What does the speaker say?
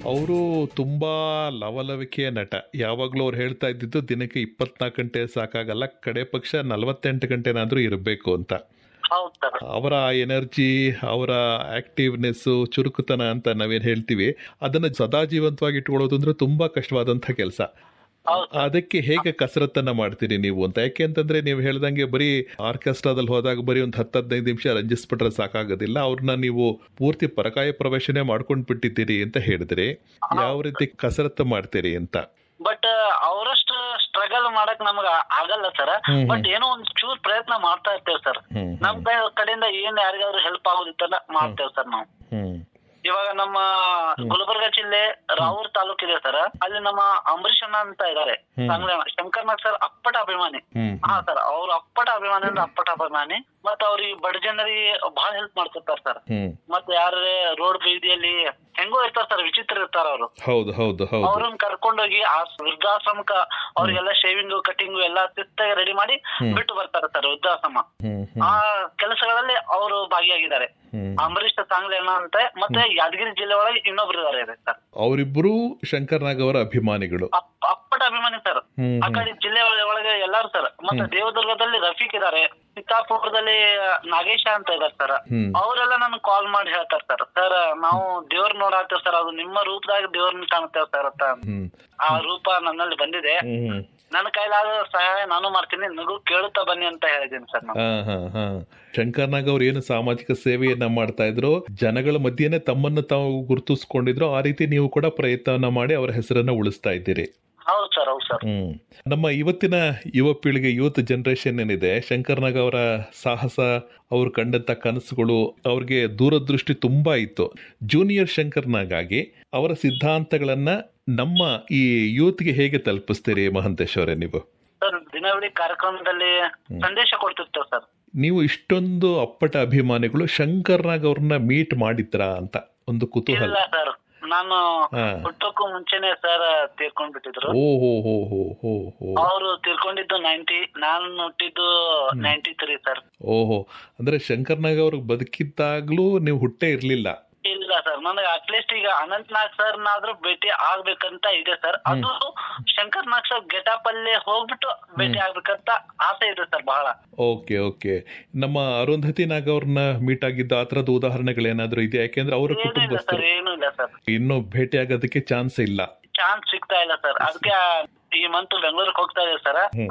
ಅವರು ತುಂಬಾ ಲವಲವಿಕೆಯ ನಟ ಯಾವಾಗಲೂ ಅವ್ರು ಹೇಳ್ತಾ ಇದ್ದಿದ್ದು ದಿನಕ್ಕೆ ಇಪ್ಪತ್ನಾಲ್ಕು ಗಂಟೆ ಸಾಕಾಗಲ್ಲ ಕಡೆ ಪಕ್ಷ ನಲವತ್ತೆಂಟು ಗಂಟೆನಾದರೂ ಇರಬೇಕು ಅಂತ ಹೌದು ಸರ್ ಅವರ ಎನರ್ಜಿ ಅವರ ಆಕ್ಟಿವ್ನೆಸ್ಸು ಚುರುಕುತನ ಅಂತ ನಾವೇನು ಹೇಳ್ತೀವಿ ಅದನ್ನು ಸದಾ ಜೀವಂತವಾಗಿ ಇಟ್ಕೊಳ್ಳೋದು ಅಂದ್ರೆ ತುಂಬಾ ಕಷ್ಟವಾದಂಥ ಕೆಲಸ ಹೌದು ಅದಕ್ಕೆ ಹೇಗೆ ಕಸರತ್ತನ್ನ ಮಾಡ್ತೀರಿ ನೀವು ಅಂತ ಯಾಕೆ ಅಂತಂದ್ರೆ ನೀವು ಹೇಳ್ದಂಗೆ ಬರೀ ಆರ್ಕೆಸ್ಟ್ರಾದಲ್ಲಿ ಹೋದಾಗ ಬರೀ ಒಂದು ಹತ್ತು ಹದಿನೈದು ನಿಮಿಷ ರಂಜಿಸ್ಬಿಟ್ರೆ ಸಾಕಾಗೋದಿಲ್ಲ ಅವ್ರನ್ನ ನೀವು ಪೂರ್ತಿ ಪರಕಾಯ ಪ್ರವೇಶನೆ ಮಾಡ್ಕೊಂಡು ಬಿಟ್ಟಿದ್ದೀರಿ ಅಂತ ಹೇಳಿದ್ರಿ ಯಾವ ರೀತಿ ಕಸರತ್ತು ಮಾಡ್ತೀರಿ ಅಂತ ಬಟ್ ಅವರಷ್ಟು ಸ್ಟ್ರಗಲ್ ಮಾಡಕ್ ನಮಗ ಆಗಲ್ಲ ಸರ್ ಹ್ಮ್. ಬಟ್ ಏನೋ ಒಂದ್ ಚೂರ್ ಪ್ರಯತ್ನ ಮಾಡ್ತಾ ಇರ್ತೇವೆ ಸರ್ ಹ್ಮ್ ನಮ್ ಕೈ- ಕಡೆಯಿಂದ ಏನ್ ಯಾರಿಗಾದ್ರೂ ಹೆಲ್ಪ್ ಆಗೋದಿತ್ತಲ್ಲ ಮಾಡ್ತೇವೆ ಸರ್ ನಾವು ಹ್ಮ್ ಇವಾಗ ನಮ್ಮ ಗುಲ್ಬರ್ಗ ಜಿಲ್ಲೆ ರಾವೂರ್ ತಾಲೂಕ್ ಇದೆ ಸರ್ ಅಲ್ಲಿ ನಮ್ಮ ಅಂಬರೀಷ್ ಅಣ್ಣ ಅಂತ ಇದಾರೆ ಹ್ಮ್. ಸಾಂಗ್ಲಿ ಅಣ್ಣ ಶಂಕರ್ನಾಗ್ ಸರ್ ಅಪ್ಪಟ ಅಭಿಮಾನಿ ಹ್ಮ್ ಹಾ ಸರ್ ಅವ್ರ ಅಪ್ಪಟ ಅಭಿಮಾನಿ ಅಂದ್ರೆ ಅಪ್ಪಟ ಅಭಿಮಾನಿ ಮತ್ತ ಅವ್ರಿಗೆ ಬಡ ಜನರಿಗೆ ಬಹಳ ಹೆಲ್ಪ್ ಮಾಡ್ತಿರ್ತಾರ ಸರ್ ಹ್ಮ್ ಮತ್ತೆ ಯಾರೇ ರೋಡ್ ಬೀದಿಯಲ್ಲಿ ಹೆಂಗೋ ಇರ್ತಾರ ಸರ್ ವಿಚಿತ್ರ ಇರ್ತಾರ ಅವರು ಹೌದು ಹೌದು ಹೌದು ಅವ್ರನ್ನ ಕರ್ಕೊಂಡೋಗಿ ಆ ವೃದ್ಧಾಶ್ರಮಕ್ಕ ಅವ್ರಿಗೆಲ್ಲ ಶೇವಿಂಗ್ ಕಟಿಂಗ್ ಎಲ್ಲ ಶಿಸ್ತಾಗಿ ರೆಡಿ ಮಾಡಿ ಹ್ಮ್. ಬಿಟ್ಟು ಬರ್ತಾರೆ ಸರ್ ವೃದ್ಧಾಶ್ರಮ ಹ್ಮ್ ಆ ಹ್ಮ್ ಕೆಲಸಗಳಲ್ಲಿ ಅವರು ಭಾಗಿಯಾಗಿದ್ದಾರೆ ಹ್ಮ್ ಅಂಬರೀಷ್ ಸಾಂಗ್ಲಿ ಅಣ್ಣ ಅಂತ ಮತ್ತೆ ಯಾದಗಿರಿ ಜಿಲ್ಲೆ ಒಳಗೆ ಇನ್ನೊಬ್ರು ಇದಾರೆ ಸರ್ ಅವರಿಬ್ಬರು ಶಂಕರ್ನಾಗ್ ಅವರ ಅಭಿಮಾನಿಗಳು ಅಪ್- ಅಪ್ಪಟ ಅಭಿಮಾನಿ ಸರ್ ಹ್ಮ್ ಆ ಕಡೆ ಜಿಲ್ಲೆ ಒಳ- ಒಳಗೆ ಎಲ್ಲಾರು ಸರ್ ಮತ್ತೆ ದೇವದುರ್ಗದಲ್ಲಿ ರಫೀಕ್ ಇದಾರೆ ಚಿತ್ತಾಪುರದಲ್ಲಿ ನಾಗೇಶ ಅಂತ ಇದಾರೆ ಸರ್ ಹ್ಮ್ ಅವರೆಲ್ಲ ನನ್ಗೆ ಕಾಲ್ ಮಾಡಿ ಹೇಳ್ತಾರೆ ಸರ್ ಸರ್ ನಾವು ದೇವ್ರ ನೋಡಾತೇವ್ ಸರ್ ಅದು ನಿಮ್ಮ ರೂಪದಾಗ ದೇವ್ರನ್ನ ಕಾಣ್ತೇವ್ ಸರ್ ಅಂತ ಹ್ಮ್ ಆ ರೂಪ ನನ್ನಲ್ಲಿ ಬಂದಿದೆ ಹ್ಮ್ ನನ್ನ ಕೈಲಾದ ಸಹಾಯ ನಾನು ಮಾಡ್ತೀನಿ ನನಗೂ ಕೇಳುತ್ತಾ ಬನ್ನಿ ಅಂತ ಹೇಳಿದ್ದೀನಿ ಸರ್ ನಾನು ಹಾ ಹಾ ಹಾ ಶಂಕರ್ನಾಗ್ ಅವ್ರು ಏನು ಸಾಮಾಜಿಕ ಸೇವೆಯನ್ನ ಮಾಡ್ತಾ ಇದ್ರು ಜನಗಳ ಮಧ್ಯೆನೆ ತಮ್ಮನ್ನು ತಾವು ಗುರುತಿಸ್ಕೊಂಡಿದ್ರು ಆ ರೀತಿ ನೀವು ಕೂಡ ಪ್ರಯತ್ನವನ್ನ ಮಾಡಿ ಅವರ ಹೆಸರನ್ನ ಉಳಿಸ್ತಾ ಇದ್ದೀರಿ ಹೌದು ಸರ್ ಹೌದು ಸರ್ ಹ್ಮ್ ನಮ್ಮ ಇವತ್ತಿನ ಯುವ ಪೀಳಿಗೆ ಯೂತ್ ಜನರೇಷನ್ ಏನಿದೆ ಶಂಕರ್ನಾಗ್ ಅವರ ಸಾಹಸ ಅವ್ರು ಕಂಡಂತ ಕನಸುಗಳು ಅವ್ರಿಗೆ ದೂರದೃಷ್ಟಿ ತುಂಬಾ ಇತ್ತು ಜೂನಿಯರ್ ಶಂಕರ್ನಾಗ್ ಆಗಿ ಅವರ ಸಿದ್ಧಾಂತಗಳನ್ನ ನಮ್ಮ ಈ ಯೂತ್ಗೆ ಹೇಗೆ ತಲುಪಿಸ್ತೀರಿ ಮಹಂತೇಶ್ ಅವರೇ ನೀವು ಸರ್ ದಿನವಿಡೀ ಕಾರ್ಯಕ್ರಮದಲ್ಲಿ ಸಂದೇಶ ಕೊಡ್ತಿರ್ತೇವೆ ಸರ್ ನೀವು ಇಷ್ಟೊಂದು ಅಪ್ಪಟ ಅಭಿಮಾನಿಗಳು ಶಂಕರ್ನಾಗ್ ಅವ್ರನ್ನ ಮೀಟ್ ಮಾಡಿದ್ರಾ ಅಂತ ಒಂದು ಕುತೂಹಲ ಇಲ್ಲ ಸರ್ ನಾನು ಹಾ. ಹುಟ್ಟಕ್ಕೂ ಮುಂಚೆನೆ ಸರ್ ತೀರ್ಕೊಂಡ್ ಬಿಟ್ಟಿದ್ರು ಓ ಹೋ ಹೋ ಹೋ ಹೋ ಹೋ ಅವರು ತೀರ್ಕೊಂಡಿದ್ದು ನೈಂಟಿ ನಾನು ಹುಟ್ಟಿದ್ದು ನೈಂಟಿ ತ್ರೀ ಸರ್ ಓಹೋ ಅಂದ್ರೆ ಶಂಕರ್ನಾಗ್ ಅವ್ರು ಬದುಕಿದ್ದಾಗ್ಲೂ ನೀವು ಹುಟ್ಟೇ ಇರ್ಲಿಲ್ಲ ಇಲ್ಲ ಸರ್ ನನಗೆ ಅಟ್ಲೀಸ್ಟ್ ಈಗ ಅನಂತ್ ನಾಗ್ ಸರ್ ನಾದ್ರೂ ಭೇಟಿ ಆಗ್ಬೇಕಂತ ಇದೆ ಸರ್ ಅದು ಶಂಕರ್ ನಾಗ್ ಸರ್ ಗೆಟಪ್ ಅಲ್ಲಿ ಹೋಗ್ಬಿಟ್ಟು ಭೇಟಿ ಆಗ್ಬೇಕಂತ ಆಸೆ ಇದೆ ಸರ್ ಬಹಳ ಓಕೆ ಓಕೆ ನಮ್ಮ ಅರುಂಧತಿ ನಾಗ್ ಅವ್ರನ್ನ ಮೀಟ್ ಆಗಿದ್ದ ಆ ಥರದ ಉದಾಹರಣೆಗಳೇನಾದ್ರೂ ಇದೆಯಾ ಯಾಕೆಂದ್ರೆ ಅವರ ಏನೂ ಇಲ್ಲ ಸರ್ ಕುಟುಂಬಸ್ಥರು ಏನೂ ಇಲ್ಲ ಸರ್ ಇನ್ನೂ ಭೇಟಿ ಆಗೋದಕ್ಕೆ ಚಾನ್ಸ್ ಇಲ್ಲ ಚಾನ್ಸ್ ಸಿಗ್ತಾ ಇಲ್ಲ ಸರ್ ಅದಕ್ಕೆ ಈ ಮಂತ್ ಬೆಂಗಳೂರಿಗೆ ಹೋಗ್ತಾ ಇದೆ ಸರ್